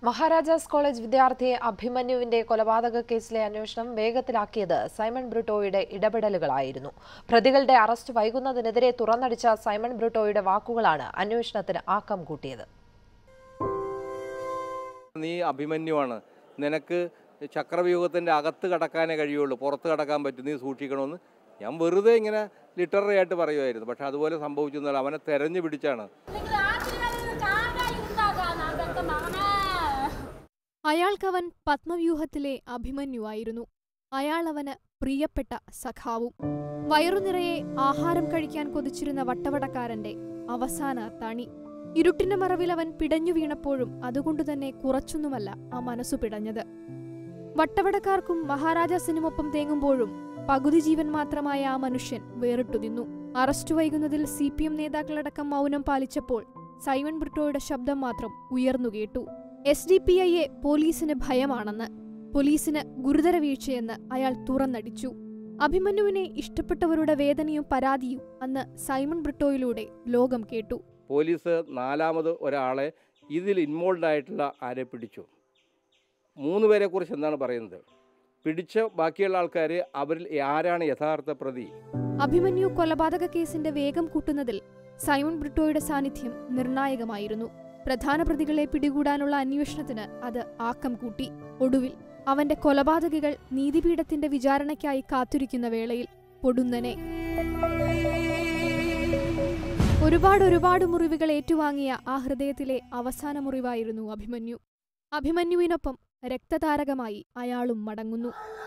Maharajas college വിദ്യാർത്ഥി അഭിമന്യുവിന്റെ കൊലപാതക കേസിലെ അന്വേഷണം വേഗത്തിലാക്കിയത് സൈമൺ ബ്രിട്ടോയുടെ ഇടപെടലുകളായിരുന്നു പ്രതികളുടെ അറസ്റ്റ് വൈകുന്നതിനെതിരെ തുറന്നടിച്ച സൈമൺ ബ്രിട്ടോയുടെ വാക്കുകളാണ് അന്വേഷണത്തിന് ആക്കം കൂട്ടിയത് നീ അഭിമന്യുവാണ് നിനക്ക് ചക്രവ്യൂഹത്തിൻ്റെ അകത്ത് കടക്കാനേ കഴിയുള്ളൂ പുറത്ത് കടക്കാൻ പറ്റും നീ സൂക്ഷിക്കണമെന്ന് ഞാൻ വെറുതെ ഇങ്ങനെ ലിറ്റററി ആയിട്ട് പറയുമായിരുന്നു പക്ഷെ അതുപോലെ സംഭവിച്ചു എന്നാൽ അവനെ തെരഞ്ഞു പിടിച്ചാണ് നിങ്ങൾ ആശീർവാദം കാണ്ടായി ഉണ്ടാകാൻ അതൊക്കെ മകനേ അയാൾക്കവൻ പത്മവ്യൂഹത്തിലെ അഭിമന്യുവായിരുന്നു അയാൾ അവന് പ്രിയപ്പെട്ട സഖാവും വയറുനിറയെ ആഹാരം കഴിക്കാൻ കൊതിച്ചിരുന്ന വട്ടവടക്കാരന്റെ അവസാന അത്താണി ഇരുട്ടിന്റെ മറവിൽ അവൻ പിടഞ്ഞു വീണപ്പോഴും അതുകൊണ്ടുതന്നെ കുറച്ചൊന്നുമല്ല ആ മനസ്സു പിടഞ്ഞത് വട്ടവടക്കാർക്കും മഹാരാജാസിനുമൊപ്പം തേങ്ങുമ്പോഴും പകുതി ജീവൻ മാത്രമായ ആ മനുഷ്യൻ വേറിട്ടു നിന്നു അറസ്റ്റ് വൈകുന്നതിൽ സി പി എം നേതാക്കളടക്കം മൗനം പാലിച്ചപ്പോൾ സൈമൺ ബ്രിട്ടോയുടെ ശബ്ദം മാത്രം ഉയർന്നു കേട്ടു എസ് ഡി പി ഐയെ പോലീസിന് ഭയമാണെന്ന് പോലീസിന് ഗുരുതര വീഴ്ചയെന്ന് അയാൾ തുറന്നടിച്ചു അഭിമന്യുവിനെ ഇഷ്ടപ്പെട്ടവരുടെ വേദനയും പരാതിയും അന്ന് സൈമൺ ബ്രിട്ടോയിലൂടെ ലോകം കേട്ടു പോലീസ് നാലാമത് ഒരാളെ ഇതിൽ ഇൻവോൾവ് ആയിട്ടുള്ള ആരെ പിടിച്ചു മൂന്ന് പേരെക്കുറിച്ച് എന്താണ് പറയുന്നത് പിടിച്ച ബാക്കിയുള്ള ആൾക്കാർ അവരിൽ ആരാണ് യഥാർത്ഥ പ്രതി അഭിമന്യു കൊലപാതക കേസിന്റെ വേഗം കൂട്ടുന്നതിൽ സൈമൺ ബ്രിട്ടോയുടെ സാന്നിധ്യം നിർണായകമായിരുന്നു പ്രധാന പ്രതികളെ പിടികൂടാനുള്ള അന്വേഷണത്തിന് അത് ആക്കം കൂട്ടി ഒടുവിൽ അവന്റെ കൊലപാതകികൾ നീതിപീഠത്തിന്റെ വിചാരണയ്ക്കായി കാത്തിരിക്കുന്ന വേളയിൽ പൊടുന്നനെ ഒരുപാട് ഒരുപാട് മുറിവുകൾ ഏറ്റുവാങ്ങിയ ആ ഹൃദയത്തിലെ അവസാന മുറിവായിരുന്നു അഭിമന്യു അഭിമന്യുവിനൊപ്പം രക്തതാരകമായി അയാളും മടങ്ങുന്നു